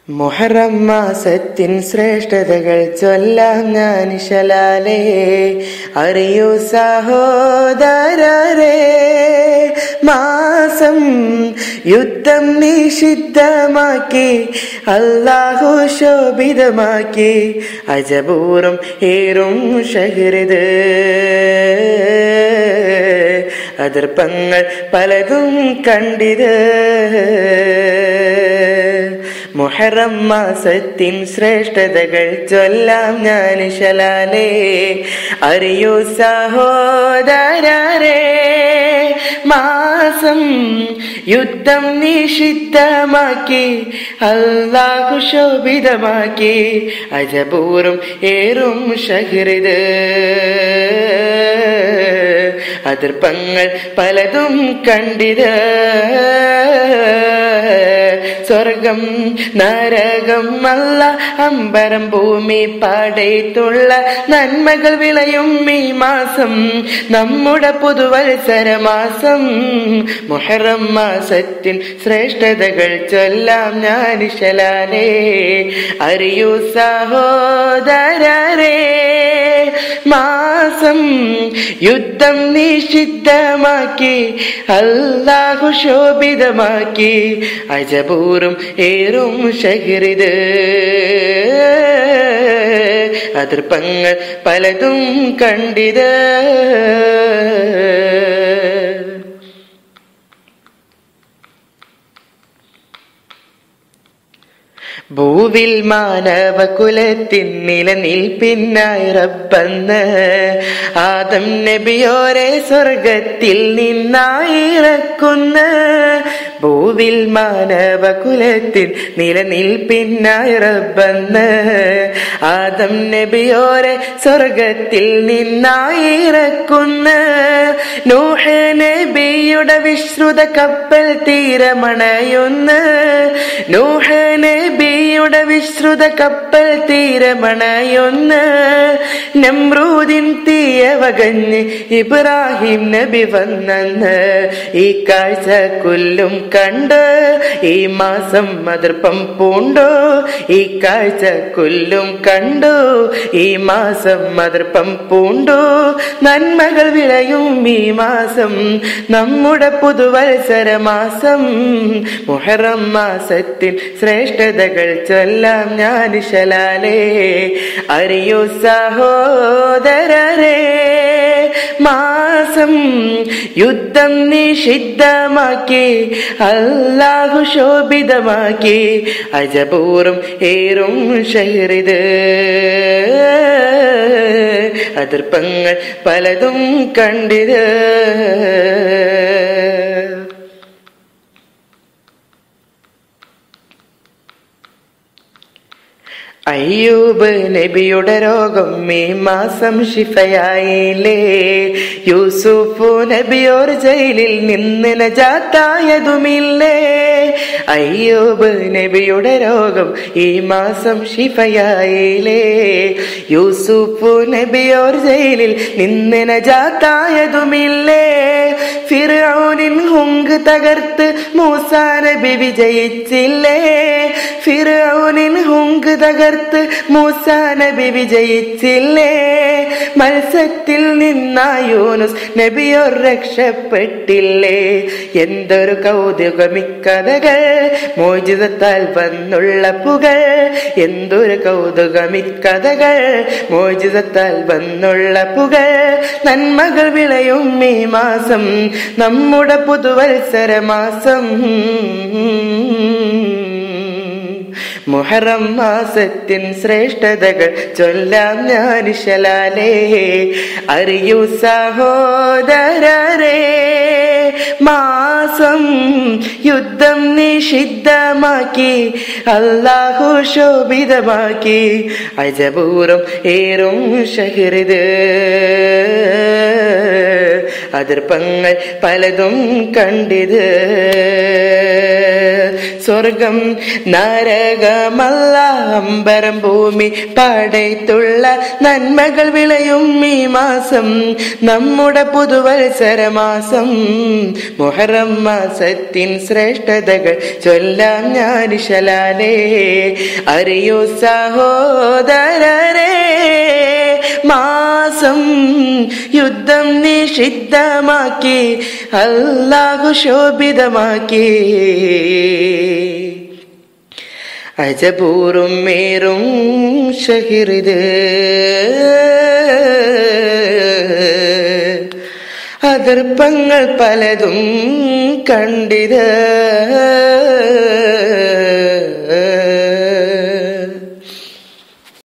മുഹറം മാസത്തിൻ ശ്രേഷ്ഠതകൾ ചൊല്ലാം ഞാൻ ശലാലേ അറിയൂ സഹോദരരെ മാസം യുദ്ധം നിഷിദ്ധമാക്കി അല്ലാഹു ശോഭിതമാക്കി അജപൂർവം ഏറും ഷഹരിത് അതിർപ്പങ്ങൾ പലതും കണ്ടിത് മുഹറം മാസത്തിൻ ശ്രേഷ്ഠതകൾ ചൊല്ലാം ഞാൻ ശലാലേ അറിയൂ സഹോദരരെ മാസം യുദ്ധം നിഷിദ്ധമാക്കി അല്ലാഹു ശോഭിതമാക്കി അജപൂർവം ഏറും ഷഹൃത് അതിർപ്പങ്ങൾ പലതും കണ്ടിത് സ്വർഗം നരകം അല്ല അമ്പരം ഭൂമി പടയത്തുള്ള നന്മകൾ വിളയും ഈ മാസം നമ്മുടെ പുതുവത്സര മാസം മുഹറം മാസത്തിൻ ശ്രേഷ്ഠതകൾ ചൊല്ലാം ഞാൻ ശലാലേ അറിയൂ സഹോദരരെ മാസം യുദ്ധം നിഷിദ്ധമാക്കി അല്ലാഹു ശോഭിതമാക്കി അജപൂറും ഏറും ഷഹരിത് അതിർപ്പങ്ങൾ പലതും കണ്ടിത് ഭൂവിൽ മാനവ കുലത്തിൻ നിലനിൽപ്പിന്നായി റബ്ബന്ന് ആദം നബിയോരെ സ്വർഗത്തിൽ നിന്നായി ഇറക്കുന്ന ഭൂവിൽ മാനവ കുലത്തിൻ നിലനിൽപ്പിന്നായി റബ്ബന്ന് ആദം നബിയോരെ സ്വർഗത്തിൽ നിന്നായി ഇറക്കുന്ന നൂഹ നബിയുടെ വിശ്രുത കപ്പൽ തീരമണയുന്ന നൂഹ നബിയുടെ വിശ്രുത കപ്പൽ തീരമണയൊന്ന നമ്രൂദിൻ തീയവകഞ്ഞ് ഇബ്രാഹിം നബി വന്നെന്ന് ഈ കാഴ്ച കൊല്ലും കണ്ട് ഈ മാസം മതിർപ്പം പൂണ്ടോ ഈ കാഴ്ച കൊല്ലും കണ്ടു ഈ മാസം മതിർപ്പം പൂണ്ടു നന്മകൾ വിളയും ഈ മാസം നമ്മുടെ പുതുവത്സര മാസം മുഹറം മാസത്തിൻ ശ്രേഷ്ഠതകൾ ചൊല്ലാം ഞാൻ ശലാലേ അറിയൂ സഹോദരരെ മാസം യുദ്ധം നിഷിദ്ധമാക്കി അല്ലാഹു ശോഭിതമാക്കി അജപൂർവം ഏറും ഷഹരിത് അതിർപ്പങ്ങൾ പലതും കണ്ടിത് അയ്യൂബ് നബിയുടെ രോഗം ഈ മാസം ശിഫയായില്ലേ യൂസുഫു നബിയോർ ജയിലിൽ നിന്ന് നജാത്തായതുമില്ലേ അയ്യൂബ് നബിയുടെ രോഗം ഈ മാസം ശിഫയായില്ലേ യൂസുഫു നബിയോർ ജയിലിൽ നിന്ന് നജാത്തായതുമില്ലേ ഫിറൌനിൻ ഹുങ്ക് തകർത്ത് മൂസാ നബി വിജയിച്ചില്ലേ ഫിറൌനിൻ ഹുങ്ക് തകർത്ത് മൂസാ നബി വിജയിച്ചില്ലേ മത്സരത്തിൽ നിന്നായൂനുസ് നബിയോർ രക്ഷപ്പെട്ടില്ലേ എന്തൊരു കൗതുകമിക്കഥകൾ മോചിതത്താൽ വന്നുള്ള പുകൾ എന്തൊരു കൗതുകമിക്കഥകൾ മോചിതത്താൽ വന്നുള്ള പുകൾ നന്മകൾ വിളയും ഈ മാസം നമ്മുടെ പുതുവത്സര മാസം മുഹറം മാസത്തിൻ ശ്രേഷ്ഠതകൾ ചൊല്ലാം ഞാൻ ശലാലേ അറിയൂ സഹോദരരെ മാസം യുദ്ധം നിഷിദ്ധമാക്കി അല്ലാഹു ശോഭിതമാക്കി അജപൂർവം ഏറും ഷഹരിത് അതിർപ്പങ്ങൾ പലതും കണ്ടിത് സ്വർഗം നരകമല്ല അമ്പരം ഭൂമി പടയത്തുള്ള നന്മകൾ വിളയും ഈ മാസം നമ്മുടെ പുതുവത്സര മാസം മുഹറം മാസത്തിൻ ശ്രേഷ്ഠതകൾ ചൊല്ലാം ഞാനിശലാലേ അറിയോ സഹോദരരേ മാസം യുദ്ധം നിഷിദ്ധമാക്കി അല്ലാഹു ശോഭിതമാക്കി അജപൂറും മേറും ഷഹിറിത് അതിർപ്പങ്ങൾ പലതും കണ്ടിത്